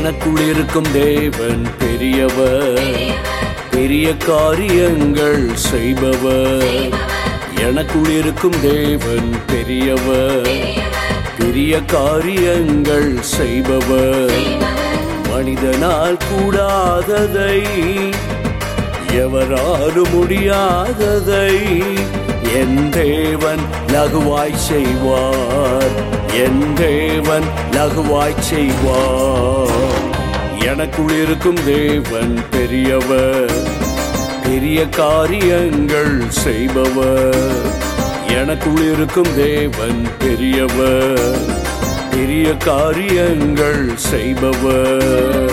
எனக்குள் இருக்கும் தேவன் பெரியவர் பெரிய காரியங்கள் செய்பவர் எனக்குள் இருக்கும் தேவன் பெரியவர் பெரிய காரியங்கள் செய்பவர் மனிதனால் கூடாததை எவராலும் முடியாததை என் தேவன் லகுவாய் செய்வார் என் தேவன் லகுவாய் செய்வார் எனக்குள் இருக்கும் தேவன் பெரியவர் பெரிய காரியங்கள் செய்பவர் எனக்குள் இருக்கும் தேவன் பெரியவர் பெரிய காரியங்கள் செய்பவர்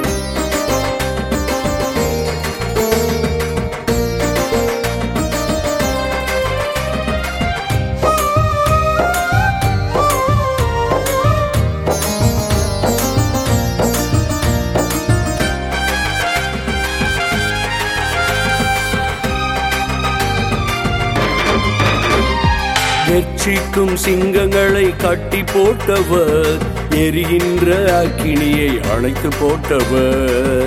வெற்றிக்கும் சிங்கங்களை கட்டி போட்டவர் எரிகின்ற அக்கினியை அணைத்து போட்டவர்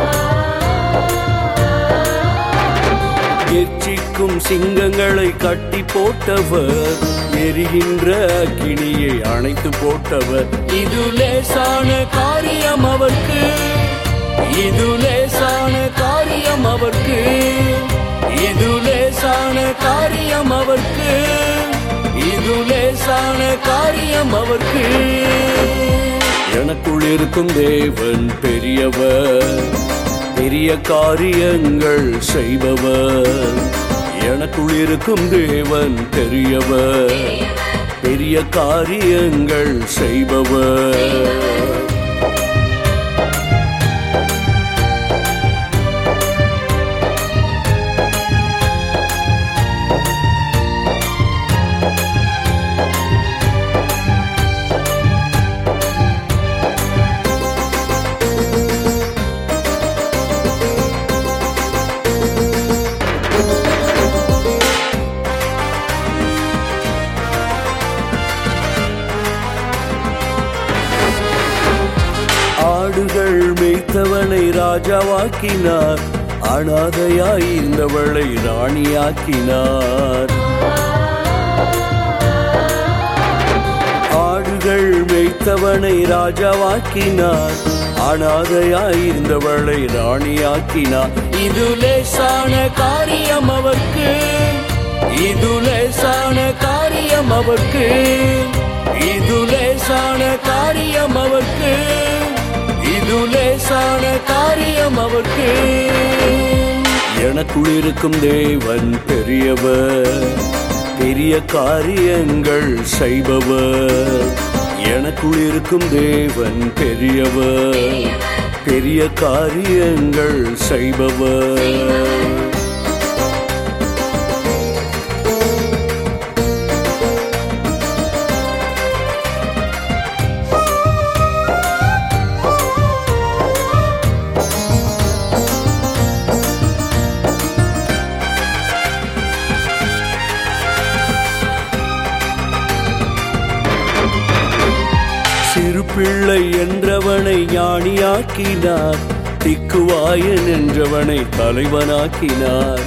வெற்றிக்கும் சிங்கங்களை கட்டி போட்டவர் எரிகின்ற அக்கினியை அணைத்து போட்டவர் இது லேசான காரியம் அவர்க்கு இது லேசான காரியம் அவர்க்கு இது லேசான காரியம் அவர்க்கு இது லேசான காரியம் அவர்க்கு எனக்குள் இருக்கும் தேவன் பெரியவர் பெரிய காரியங்கள் செய்பவர் எனக்குள் இருக்கும் தேவன் பெரியவர் பெரிய காரியங்கள் செய்பவர் ஆடுகள் மேய்த்தவனை ராஜாவாக்கினார் அனாதையாயிருந்தவளை ராணியாக்கினார் ஆடுகள் மேய்த்தவனை ராஜாவாக்கினார் அனாதையாயிருந்தவளை ராணியாக்கினார் இது லேசான காரியம் அவர்க்கு இது லேசான காரியம் அவர்க்கு இது லேசான காரியம் அவர்க்கு இது லேசான காரியம் அவர்க்கு எனக்குள் இருக்கும் தேவன் பெரியவர் பெரிய காரியங்கள் செய்பவர் எனக்குள் இருக்கும் தேவன் பெரியவர் பெரிய காரியங்கள் செய்பவர் சிறு பிள்ளை என்றவனை ஞானியாக்கினார் திக்குவாயன் என்றவனை தலைவனாக்கினார்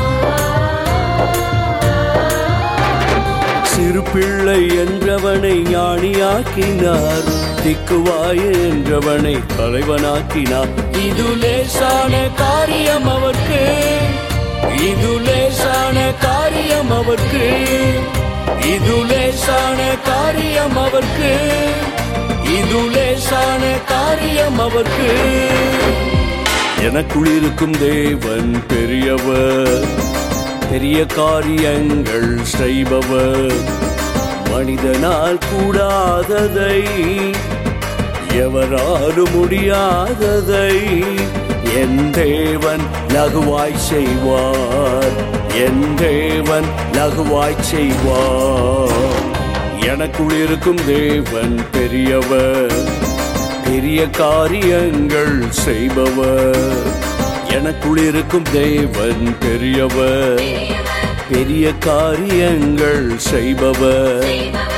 சிறு பிள்ளை என்றவனை ஞானியாக்கினார் திக்குவாயன் என்றவனை தலைவனாக்கினார் இது லேசான காரியம் அவர்க்கு இது லேசான காரியம் அவர்க்கு இது லேசான காரியம் அவர்க்கு இது லேசான காரியம் அவர்க்கு எனக்குள் இருக்கும் தேவன் பெரியவர் பெரிய காரியங்கள் செய்பவர் மனிதனால் கூடாததை எவராலும் முடியாததை என் தேவன் லகுவாய் செய்வார் என் தேவன் லகுவாய் செய்வார் எனக்குள் இருக்கும் தேவன் பெரியவர் பெரிய காரியங்கள் செய்பவர் எனக்குள் இருக்கும் தேவன் பெரியவர் பெரிய காரியங்கள் செய்பவர்